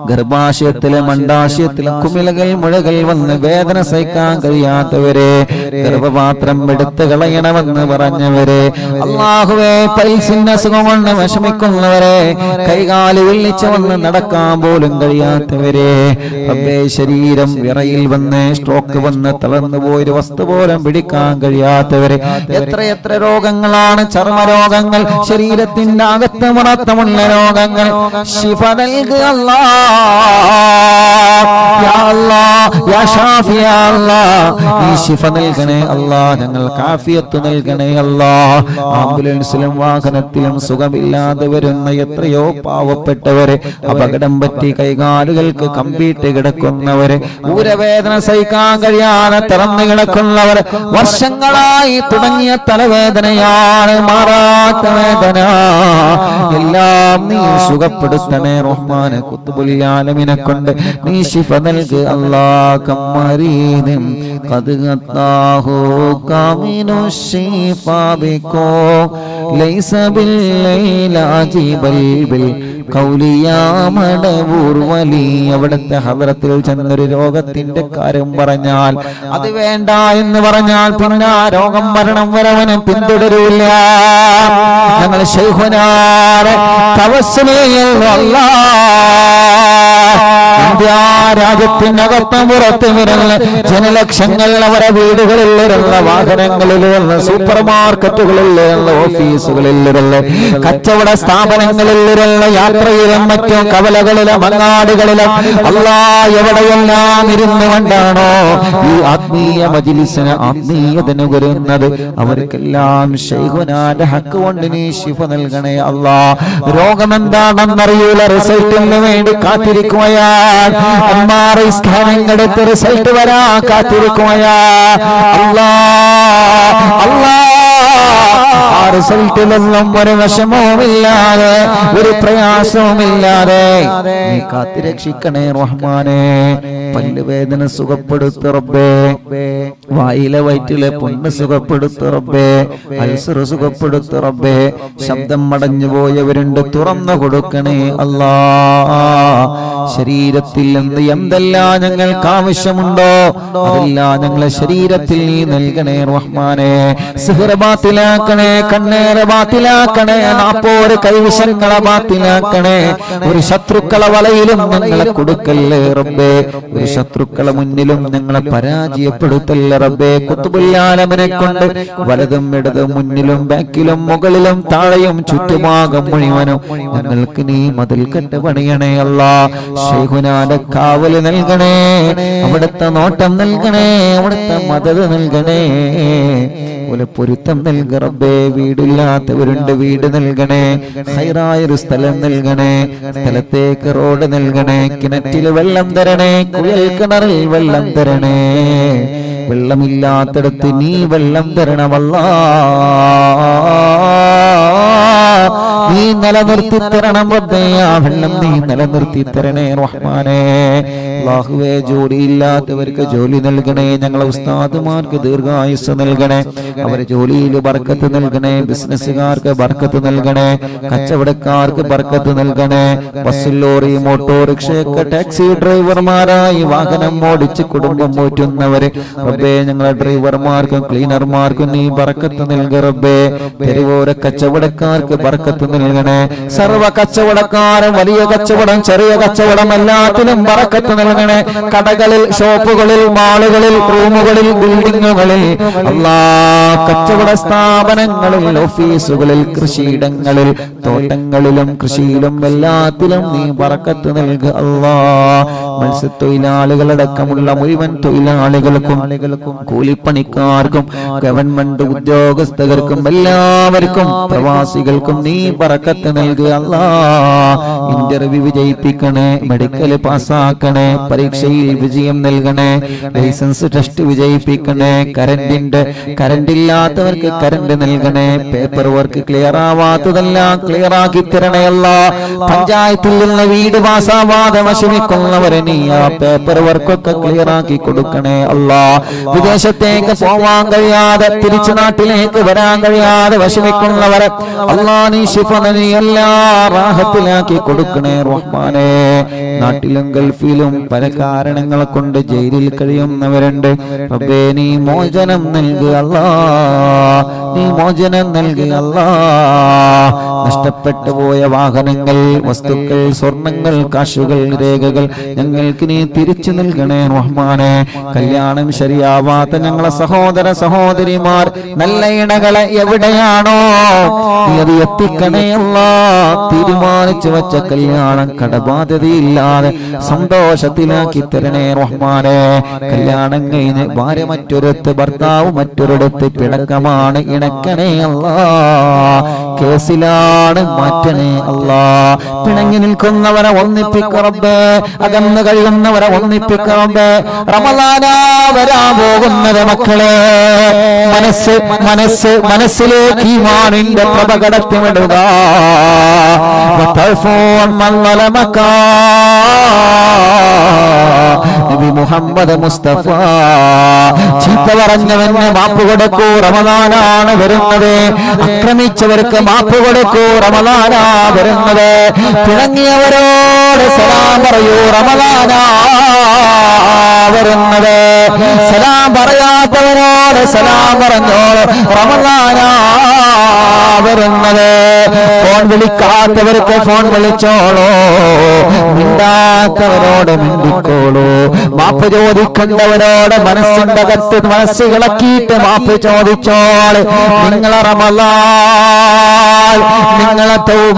ഗർഭാശയത്തിലെ മണ്ടാശയത്തിലെ കുമിളകൾ മുഴകൾ വന്ന് വേദന സഹിക്കാൻ കഴിയാത്തവരെ ഗർഭപാത്രം എടുത്തു കളയണമെന്ന് പറഞ്ഞവരെ അള്ളാഹുവെ പൈസിന്റെ അസുഖം കൊണ്ട് വിഷമിക്കുന്നവരെ കൈകാല് വിളിച്ചു വന്ന് നടക്കാൻ പോലും കഴിയാത്തവരെ റബ്ബേ ശരീരം വിറയിൽ വന്ന് സ്ട്രോക്ക് വന്ന് തളർന്നു പോയൊരു വസ്തു പോലും പിടിക്കാൻ കഴിയാത്തവരെ എത്ര എത്ര രോഗങ്ങളാണ് ചർമ്മരോഗങ്ങൾ ശരീരത്തിന്റെ അകത്ത് മുറത്തമുള്ള രോഗങ്ങൾ ശിഫ നൽകുക അല്ലാ. യാ അല്ലാ, യാ ഷാഫി യാ അല്ലാ. നീ ശിഫ നൽകണേ അല്ലാ ഞങ്ങൾ കാഫിയത്ത് നൽകണേ അല്ലാ ആംബുലൻസിലും വാഹനത്തിലും സുഖമില്ലാതെ വരുന്ന എത്രയോ പാവപ്പെട്ടവരെ അപകടം പറ്റി കൈകാലുകൾക്ക് കമ്പിയിട്ട് കിടക്കുന്നവരെ ഊരവേദന സഹിക്കാൻ കഴിയാതെ തുറന്നു കിടക്കുന്നവർ വർഷങ്ങളായി തുടങ്ങിയ തലവേദനയാണ് മാറാത്ത വേദന എല്ലാം നീ സുഖപ്പെടുത്തണേ റഹ്മാനെ കുത്തുബുലിയാലമിനെ കൊണ്ട് നീ ശിഫ നൽകു അല്ലാ കമ്മരീനും കതുകത്താഹോ കാമിനു ശിഫാബിക്കോ ലൈസ ബില്ലൈലാജി ബൽബിൽ കൗലിയാമടവൂർ വലി അവിടുത്തെ ഹവറത്തിൽ ചെന്നൊരു രോഗത്തിന്റെ കാര്യം പറഞ്ഞാൽ അത് വേണ്ട എന്ന് പറഞ്ഞാൽ പിന്നെ ആ രോഗം മരണം വരവനെ പിന്തുടരൂല ഞങ്ങൾ ശൈഹുനാരെ ഇന്ത്യ രാജ്യത്തിനകത്തും പുറത്തും വരുന്ന ജനലക്ഷങ്ങൾ അവരെ വീടുകളിൽ വരുന്ന വാഹനങ്ങളിൽ വരുന്ന സൂപ്പർ മാർക്കറ്റുകളിൽ വരുന്ന ഓഫീസുകളിൽ വരുന്ന കച്ചവട സ്ഥാപനങ്ങളിൽ വരുന്ന യാത്രയിലും മറ്റും കവലകളിലും അങ്ങാടികളിലും അല്ലാ എവിടെയെല്ലാം ഇരുന്നു കൊണ്ടാണോ ഈ ആത്മീയ മജിലിസിന് ആത്മീയതന് വരുന്നത് അവർക്കെല്ലാം ഷെയ്ഖുനാന്റെ ഹക്ക് കൊണ്ട് നീ ശിഫ നൽകണേ അല്ലാ രോഗം എന്താണെന്നറിയൂല റിസൾട്ടിന് വേണ്ടി കാത്തിരിക്കുകയാണ് എം ആർ ഐ സ്കാനിങ് എടുത്ത് റിസൾട്ട് വരാ കാത്തിരിക്കുകയാ അല്ലാ അല്ലാ ആ റിസൾട്ടിലൊന്നും ഒരു വിഷമവുമില്ലാതെ ഒരു പ്രയാസവുമില്ലാതെ നീ കാത്തിരക്ഷിക്കണേ റഹ്മാനെ പല്ലുവേദന സുഖപ്പെടുത്തു റബ്ബേ വായിലെ വയറ്റിലെ പുണ്ണ് സുഖപ്പെടുത്തു റബ്ബേ അൽസർ സുഖപ്പെടുത്തു റബ്ബേ ശബ്ദം മടഞ്ഞു പോയവരുണ്ട് തുറന്നു കൊടുക്കണേ അല്ലാ ശരീരത്തിൽ നിന്ന് എന്തെല്ലാം ഞങ്ങൾക്ക് ആവശ്യമുണ്ടോ അതെല്ലാം ഞങ്ങളെ ശരീരത്തിൽ നീ നൽകണേ റഹ്മാനെ സിഹ്റ ബാത്തിലാക്കണേ കണ്ണേറെ ബാത്തിലാക്കണേ നാപ്പോര് കൈവിഷങ്ങളെ ബാത്തിലാക്കണേ ഒരു ശത്രുക്കളെ വലയിലും ഞങ്ങളെ കൊടുക്കല്ലേ റബ്ബേ ഒരു ശത്രുക്കളെ മുന്നിലും ഞങ്ങളെ പരാജയപ്പെടുത്തല്ലേ റബ്ബേ കുത്തുബുല്ലാലമനെ കൊണ്ട് വലതും ഇടതും മുന്നിലും ബാക്കിലും മുകളിലും താഴെയും ചുറ്റുഭാഗം മുഴുവനും ഞങ്ങൾക്ക് നീ മതിൽ കെട്ട് പണിയണേ അല്ല ഷെയ്ഖുനാന്റെ കാവല് നൽകണേ അവിടുത്തെ നോട്ടം നൽകണേ അവിടുത്തെ മദത് നൽകണേ പോലെ പൊരുത്തം നൽക റബ്ബേ വീടില്ലാത്തവരുണ്ട് വീട് നൽകണേ ഹൈറായ ഒരു സ്ഥലം നൽകണേ സ്ഥലത്തേക്ക് റോഡ് നൽകണേ കിണറ്റിൽ വെള്ളം തരണേ കുഴൽ കിണറിൽ വെള്ളം തരണേ വെള്ളമില്ലാത്തടത്ത് നീ വെള്ളം തരണമല്ലാ നീ നിലനിർത്തി തരണം റബ്ബേ ആ വെള്ളം നീ നിലനിർത്തി തരണേ റഹ്മാനെ അല്ലാഹുവേ ജോലിയില്ലാത്തവർക്ക് ജോലി നൽകണേ ഞങ്ങളെ ഉസ്താദുമാർക്ക് ദീർഘായുസ് നൽകണേ അവരെ ജോലിയിൽ ബർക്കത്ത് നൽകണേ ബിസിനസ്സുകാർക്ക് ബർക്കത്ത് നൽകണേ കച്ചവടക്കാർക്ക് ബർക്കത്ത് നൽകണേ ബസ് ലോറി ഓട്ടോറിക്ഷയൊക്കെ ടാക്സി ഡ്രൈവർമാരായി വാഹനം ഓടിച്ച് കുടുംബം പോറ്റുന്നവരെ റബ്ബേ ഞങ്ങളെ ഡ്രൈവർമാർക്കും ക്ലീനർമാർക്കും നീ ബർക്കത്ത് നൽക റബ്ബേ തെരുവോര കച്ചവടക്കാർക്ക് ബർക്കത്ത് നൽകണേ സർവ കച്ചവടക്കാരും വലിയ കച്ചവടം ചെറിയ കച്ചവടം എല്ലാത്തിലും ബറക്കത്ത് നൽകണേ കടകളിൽ ഷോപ്പുകളിൽ മാളുകളിൽ റൂമുകളിൽ ബിൽഡിങ്ങുകളിൽ അല്ലാ കച്ചവട സ്ഥാപനങ്ങളിൽ ഓഫീസുകളിൽ കൃഷിയിടങ്ങളിൽ തോട്ടങ്ങളിലും കൃഷിയിലും എല്ലാത്തിലും നീ ബറക്കത്ത് നൽകുക അല്ലാ മത്സ്യത്തൊഴിലാളികളടക്കമുള്ള മുഴുവൻ തൊഴിലാളികൾക്കും കൂലിപ്പണിക്കാർക്കും ഗവൺമെന്റ് ഉദ്യോഗസ്ഥർക്കും എല്ലാവർക്കും പ്രവാസികൾക്കും നീ പറക്കത്ത് നൽകുക അല്ലാ ഇന്റർവ്യൂ വിജയിപ്പിക്കണേ മെഡിക്കൽ പാസ്സാക്കണേ പരീക്ഷയിൽ വിജയം നൽകണേ ലൈസൻസ് ടെസ്റ്റ് വിജയിപ്പിക്കണേ കറന്റിന്റെ കറണ്ട് ഇല്ലാത്തവർക്ക് കറണ്ട് നൽകണേ പേപ്പർ വർക്ക് ക്ലിയർ ആവാത്തതെല്ലാം ക്ലിയർ ആക്കി തരണേ അല്ല പഞ്ചായത്തിൽ നിന്ന് വീട് പാസ്സാവാതെ വിഷമിക്കുന്നവരെ നീ ആ പേപ്പർ വർക്കൊക്കെ ക്ലിയർ ആക്കി കൊടുക്കണേ അല്ല വിദേശത്തേക്ക് പോവാൻ കഴിയാതെ തിരിച്ചു നാട്ടിലേക്ക് വരാൻ കഴിയാതെ വിഷമിക്കുന്നവരെ അല്ലാ നീ ശിഫ നീ നീ എല്ലാ റാഹത്തിലാക്കി കൊടുക്കണേ റഹ്മാനെ നാട്ടിലും ഗൾഫിലും പല കാരണങ്ങളെ കൊണ്ട് ജയിലിൽ കഴിയുന്നവരുണ്ട് റബ്ബേ നീ മോചനം നൽകുക അല്ലാ നീ മോചനം നൽകുക അല്ലാ നഷ്ടപ്പെട്ടു പോയ വാഹനങ്ങൾ വസ്തുക്കൾ സ്വർണങ്ങൾ കാശുകൾ രേഖകൾ ഞങ്ങൾക്ക് നീ തിരിച്ചു നൽകണേ റഹ്മാനെ കല്യാണം ശരിയാവാത്ത ഞങ്ങളെ സഹോദര സഹോദരിമാർ നല്ല ഇണകളെ എവിടെയാണോ നീ അത് എത്തിക്കണേ അല്ല തീരുമാനിച്ചു വെച്ച കല്യാണം കടബാധ്യതയില്ലാതെ സന്തോഷത്തിലാക്കി തരണേ റഹ്മാനെ കല്യാണം കഴിഞ്ഞ് ഭാര്യ മറ്റൊരിടത്ത് ഭർത്താവ് മറ്റൊരിടത്ത് പിണക്കമാണ് ഇണക്കണേ അല്ല കേസിലാണ് മാറ്റണേ അല്ല പിണങ്ങി നിൽക്കുന്നവരെ ഒന്നിപ്പിക്കറബേ അകന്നു കഴിയുന്നവരെ ഒന്നിപ്പിക്കറബേ റമലാനാ വരാൻ പോകുന്നത് മക്കളെ മനസ്സ് മനസ്സ് മനസ്സിലേക്ക് ഈമാനിന്റെ പ്രഭ കടത്തിവിടുക വതഅഫൂൻ മൻ ളലമക. നബി മുഹമ്മദ് മുസ്തഫ ചീത്ത പറഞ്ഞവന് മാപ്പ് കൊടുക്കൂ റമദാനാണ് വരുന്നത് ആക്രമിച്ചവർക്ക് മാപ്പ് കൊടുക്കൂ റമദാനാ വരുന്നത് പിണങ്ങിയവരോട് സലാം പറയൂ റമദാനാ വരുന്നത് സലാം പറയാത്തവരോട് സലാം പറഞ്ഞോളൂ റമദാനാ വരുന്നത് ഫോൺ വിളിക്കാത്തവർക്ക് ഫോൺ വിളിച്ചോളൂ മിണ്ടാത്തവരോട് മിണ്ടിക്കോളൂ മാപ്പ് ചോദിക്കേണ്ടവരോട് മനസ്സിന്റെ അകത്ത് മനസ്സ് ഇളക്കിയിട്ട് മാപ്പ് ചോദിച്ചോള് നിങ്ങളെ റമലാ നിങ്ങളെ തൗബ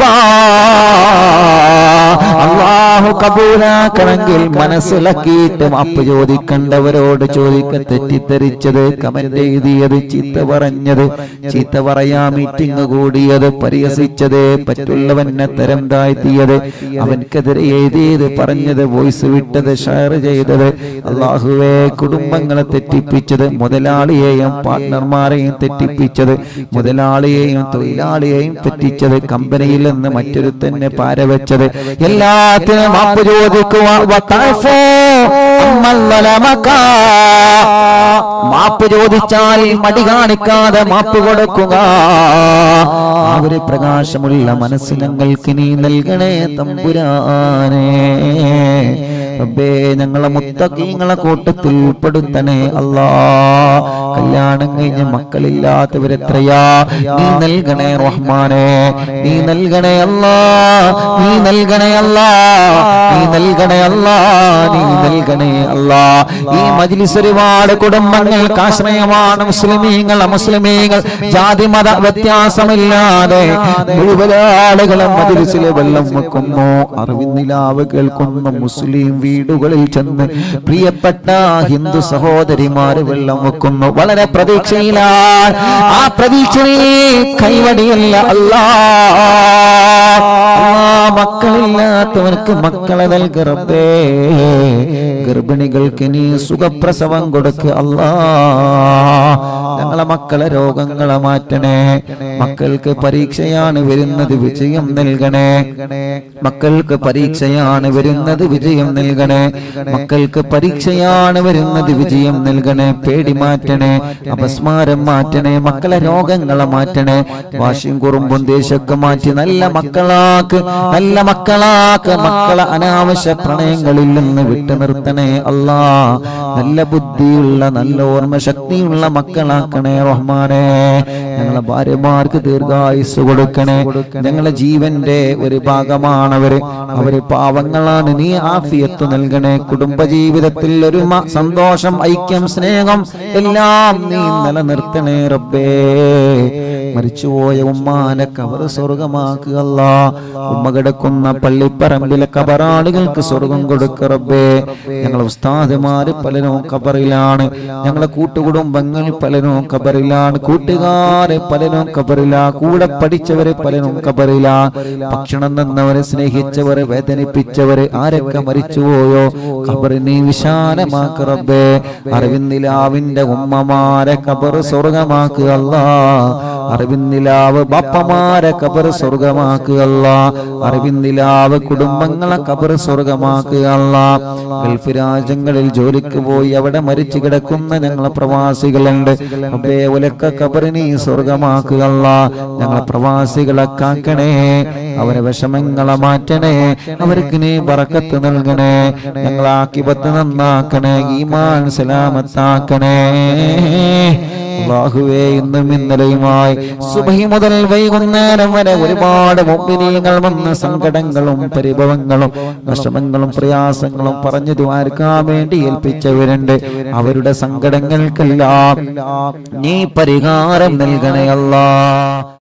അള്ളാഹു കബൂലാക്കണമെങ്കിൽ മനസ്സിലാക്കിയിട്ട് മാപ്പ് ചോദിക്കേണ്ടവരോട് ചോദിക്ക തെറ്റിദ്ധരിച്ചത് കമന്റ് എഴുതിയത് ചീത്ത പറഞ്ഞത് ചീത്ത പറയാ മീറ്റിംഗ് കൂടിയത് പരിഹസിച്ചത് പറ്റുള്ളവനെ തരം താഴ്ത്തിയത് അവൻക്കെതിരെ എഴുതിയത് പറഞ്ഞത് വോയിസ് വിട്ടത് ഷെയർ ചെയ്തത് അള്ളാഹുവെ കുടുംബങ്ങളെ തെറ്റിപ്പിച്ചത് മുതലാളിയെയും പാർട്ട്ണർമാരെയും തെറ്റിപ്പിച്ചത് മുതലാളിയെയും തൊഴിലാളിയെയും തെറ്റിച്ചത് കമ്പനിയിൽ നിന്ന് മറ്റൊരു തന്നെ പാരവെച്ചത് എല്ലാത്തിനും മാപ്പ് ചോദിക്കുക വതഅഫൂ അമ്മൽ ളലമക. മാപ്പ് ചോദിച്ചാൽ മടി കാണിക്കാതെ മാപ്പ് കൊടുക്കുക ആ ഒരു പ്രകാശമുള്ള മനസ്സ് ഞങ്ങൾക്ക് നീ നൽകണേ തമ്പുരാനെ റബ്ബേ ഞങ്ങളെ മുത്തക്കീങ്ങളെ കൂട്ടത്തിൽ ഉൾപ്പെടുത്തണേ അല്ലാ കല്യാണം കഴിഞ്ഞ് മക്കളില്ലാത്തവരെത്രയാ നീ നൽകണേ റഹ്മാനെ നീ നൽകണേ അല്ലാ നീ നൽകണേ അല്ലാ നീ നൽകണേ അല്ലാ നീ നൽകണേ അല്ലാ ഈ മജ്ലിസ് ഒരുപാട് കുടുംബങ്ങൾക്ക് ആശ്രയമാണ് മുസ്ലിമീങ്ങൾ അമുസ്ലിമീങ്ങൾ ജാതി മത വ്യത്യാസമില്ലാതെ മുഴുവൻ ആളുകളും മജ്ലിസിലെ വെള്ളം വെക്കുന്നു അറിവിന്നിലാവ് കേൾക്കുന്ന മുസ്ലിം വീടുകളിൽ ചെന്ന് പ്രിയപ്പെട്ട ഹിന്ദു സഹോദരിമാര് വെള്ളം വെക്കുന്നു വളരെ പ്രതീക്ഷയിലാണ് ആ പ്രതീക്ഷയിൽ കൈവടിയല്ല അല്ലാ അല്ലാ, മക്കളില്ലാത്തവർക്ക് മക്കളെ നൽകറബേ ഗർഭിണികൾക്ക് നീ സുഖപ്രസവം കൊടുക്ക് അല്ലാ ഞങ്ങളെ മക്കളെ രോഗങ്ങളെ മാറ്റണേ മക്കൾക്ക് പരീക്ഷയാണ് വരുന്നത് വിജയം നൽകണേ മക്കൾക്ക് പരീക്ഷയാണ് വരുന്നത് വിജയം നൽകണേ മക്കൾക്ക് പരീക്ഷയാണ് വരുന്നത് വിജയം നൽകണേ പേടി മാറ്റണേ അപസ്മാരം മാറ്റണേ മക്കളെ രോഗങ്ങളെ മാറ്റണേ വാശിയും കുറുമ്പും ദേശമൊക്കെ മാറ്റി നല്ല മക്കളാക്ക് നല്ല മക്കളാക്ക് മക്കളെ അനാവശ്യ പ്രണയങ്ങളിൽ നിന്ന് വിട്ടു നിർത്തണേ അല്ലാ നല്ല ബുദ്ധിയുള്ള നല്ല ഓർമ്മ ശക്തിയുള്ള മക്കളാക്കണേ റഹ്മാനെ ഞങ്ങളെ ഭാര്യമാർക്ക് ദീർഘായുസ് കൊടുക്കണേ ഞങ്ങളെ ജീവന്റെ ഒരു ഭാഗമാണവര് അവര് പാവങ്ങളാണ് നീ ആഫിയത്ത് നൽകണേ കുടുംബ ജീവിതത്തിൽ ഒരു മ- സന്തോഷം ഐക്യം സ്നേഹം എല്ലാം നീ നിലനിർത്തണേ റബ്ബേ മരിച്ചുപോയ ഉമ്മാനെ കബർ സ്വർഗമാക്കുക അല്ലാ. ഉമ്മ കിടക്കുന്ന പള്ളിപ്പറമ്പിലെ കബറാളികൾക്ക് സ്വർഗം കൊടുക്ക റബ്ബേ ഞങ്ങളെ ഉസ്താദുമാര് പലരും കബറിലാണ് ഞങ്ങളെ കൂട്ടുകുടുംബങ്ങൾ പലരും കബറിലാണ് കൂട്ടുകാരെ പലരും കബറില കൂടെ പഠിച്ചവരെ പലരും കബറില ഭക്ഷണം തന്നവരെ സ്നേഹിച്ചവരെ വേദനിപ്പിച്ചവരെ ആരൊക്കെ മരിച്ചുപോയോ കബറിനെ വിശാലമാക്ക റബ്ബേ അറിവിന്ദിലാവിന്റെ ഉമ്മമാരെ കബർ സ്വർഗമാക്കുക അല്ലാ അറിവിന്ദിലാവ് ബാപ്പമാരെ കബർ സ്വർഗമാക്കുക അല്ല അറിവിന്ദിലാവ് കുടുംബങ്ങളെ കബർ സ്വർഗമാക്കുക അല്ല ഗൾഫ് രാജ്യങ്ങളിൽ ജോലിക്ക് പോയി അവിടെ മരിച്ചു കിടക്കുന്ന ഞങ്ങളെ പ്രവാസികളുണ്ട് അബേ ഒലക്ക കബറിനെ സ്വർഗമാക്കുക അല്ല ഞങ്ങളെ പ്രവാസികളെ കാക്കണേ അവരെ വിഷമങ്ങളെ മാറ്റണേ അവർക്ക് നീ ബറക്കത്ത് നൽകണേ ഞങ്ങളെ ആക്കിപത്ത് നന്നാക്കണേ ഈമാൻ സലാമത്താക്കണേ അള്ളാഹുവേ ഇന്നും ഇന്നലെയുമായി സുബഹി മുതൽ വൈകുന്നേരം വരെ ഒരുപാട് മുമ്പിനീങ്ങൾ വന്ന സങ്കടങ്ങളും പരിഭവങ്ങളും വിഷമങ്ങളും പ്രയാസങ്ങളും പറഞ്ഞു ദ്വാരക്കാൻ വേണ്ടി ഏൽപ്പിച്ചവരുണ്ട് അവരുടെ സങ്കടങ്ങൾക്കെല്ലാം നീ പരിഹാരം നൽകണേ അല്ലാ